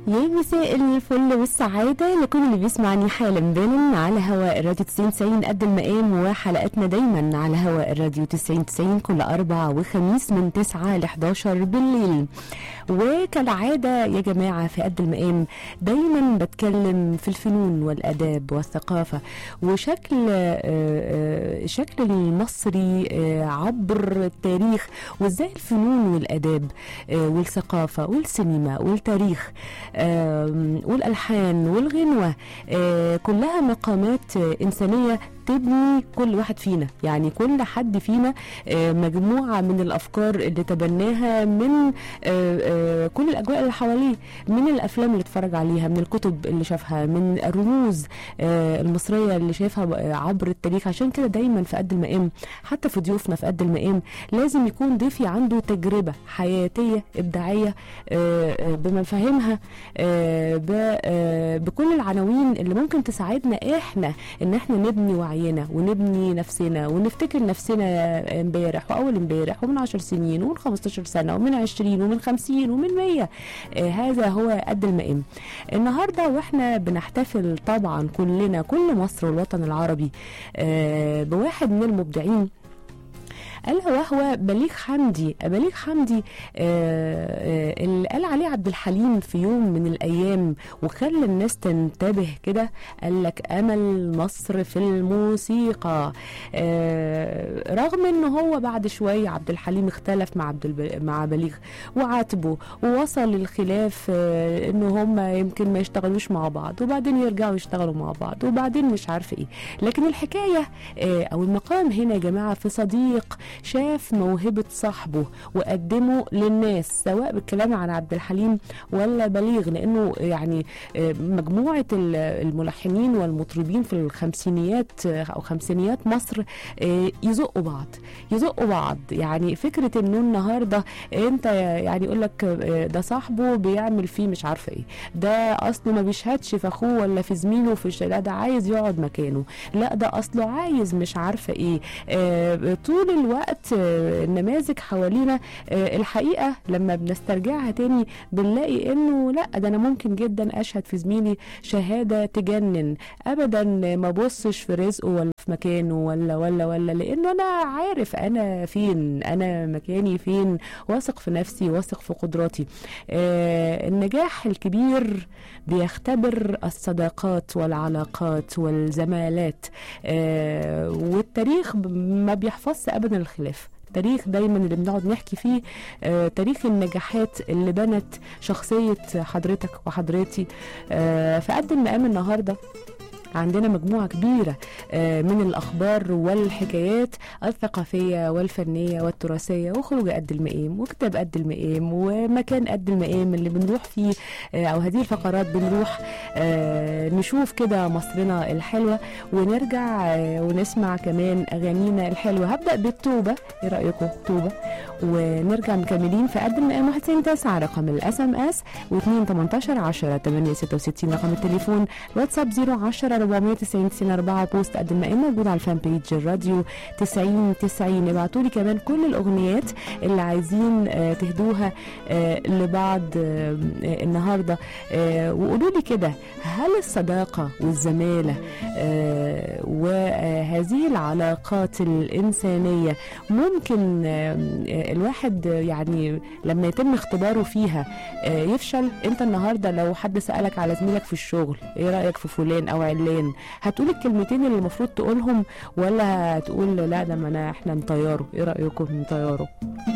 يا مساء الفل والسعادة لكل اللي بيسمعني حالا بالا على هواء الراديو 90 90 قد المقام وحلقاتنا دايما على هواء الراديو 90 90 كل أربعة وخميس من 9 ل 11 بالليل وكالعادة يا جماعة في قد المقام دايما بتكلم في الفنون والآداب والثقافة وشكل آه، آه، شكل المصري آه، عبر التاريخ وازاي الفنون والآداب آه، والثقافة والسينما والتاريخ آم، والألحان والغنوة آه، كلها مقامات آه، إنسانية تبني كل واحد فينا يعني كل حد فينا آه، مجموعة من الأفكار اللي تبناها من آه، آه، كل الأجواء اللي حواليه من الأفلام اللي اتفرج عليها من الكتب اللي شافها من الرموز آه، المصرية اللي شافها عبر التاريخ عشان كده دايما في قد المقام حتى في ضيوفنا في قد المقام لازم يكون ضيفي عنده تجربة حياتية إبداعية آه، آه، بمفاهيمها آه، ب- آه، بكل العناوين اللي ممكن تساعدنا احنا ان احنا نبني وعينا ونبني نفسنا ونفتكر نفسنا امبارح واول امبارح ومن 10 سنين ومن 15 سنه ومن 20 ومن 50 ومن 100 آه، هذا هو قد المقام النهارده واحنا بنحتفل طبعا كلنا كل مصر والوطن العربي آه، بواحد من المبدعين الا وهو بليغ حمدي بليغ حمدي آه، آه، اللي قال عليه عبد الحليم في يوم من الايام وخلى الناس تنتبه كده قال لك امل مصر في الموسيقى آه، رغم ان هو بعد شويه عبد الحليم اختلف مع عبد الب... مع بليغ وعاتبه ووصل الخلاف آه، ان هم يمكن ما يشتغلوش مع بعض وبعدين يرجعوا يشتغلوا مع بعض وبعدين مش عارفه ايه لكن الحكايه آه، او المقام هنا يا جماعه في صديق شاف موهبه صاحبه وقدمه للناس سواء بالكلام عن عبد الحليم ولا بليغ لانه يعني آه، مجموعه ال- الملحنين والمطربين في الخمسينيات آه، او خمسينيات مصر آه، يزقوا بعض يزقوا بعض يعني فكره انه النهارده انت يعني يقول لك آه، ده صاحبه بيعمل فيه مش عارفه ايه ده اصله ما بيشهدش في اخوه ولا في زميله في الشارع ده عايز يقعد مكانه لا ده اصله عايز مش عارفه ايه آه، طول الوقت آه، النماذج حوالينا آه، الحقيقه لما بنسترجعها تاني بنلاقي انه لا ده انا ممكن جدا اشهد في زميلي شهاده تجنن ابدا ما بصش في رزقه ولا في مكانه ولا ولا ولا لانه انا عارف انا فين انا مكاني فين واثق في نفسي واثق في قدراتي آه النجاح الكبير بيختبر الصداقات والعلاقات والزمالات آه والتاريخ ب- ما بيحفظش ابدا الخلاف التاريخ دايما اللي بنقعد نحكي فيه آه تاريخ النجاحات اللي بنت شخصية حضرتك وحضرتي آه فقد المقام النهارده عندنا مجموعة كبيرة آه، من الأخبار والحكايات الثقافية والفنية والتراثية وخروج قد المقام وكتاب قد المقام ومكان قد المقام اللي بنروح فيه آه، أو هذه الفقرات بنروح آه، نشوف كده مصرنا الحلوة ونرجع آه، ونسمع كمان أغانينا الحلوة هبدأ بالتوبة إيه رأيكم توبة ونرجع مكملين في قد المقام 199 رقم الاس ام اس و2 18 10 8 66 رقم التليفون واتساب 010 490 94 بوست قد المقام موجود على الفان بيج الراديو 90 90 ابعتوا لي كمان كل الاغنيات اللي عايزين آه، تهدوها آه، لبعض آه، آه، النهارده آه، وقولوا لي كده هل الصداقه والزماله آه، وهذه العلاقات الانسانيه ممكن آه، آه، الواحد آه، يعني لما يتم اختباره فيها آه، يفشل انت النهارده لو حد سالك على زميلك في الشغل ايه رايك في فلان او علان هتقول الكلمتين اللي المفروض تقولهم ولا هتقول لا ده ما انا احنا نطيره ايه رايكم نطيره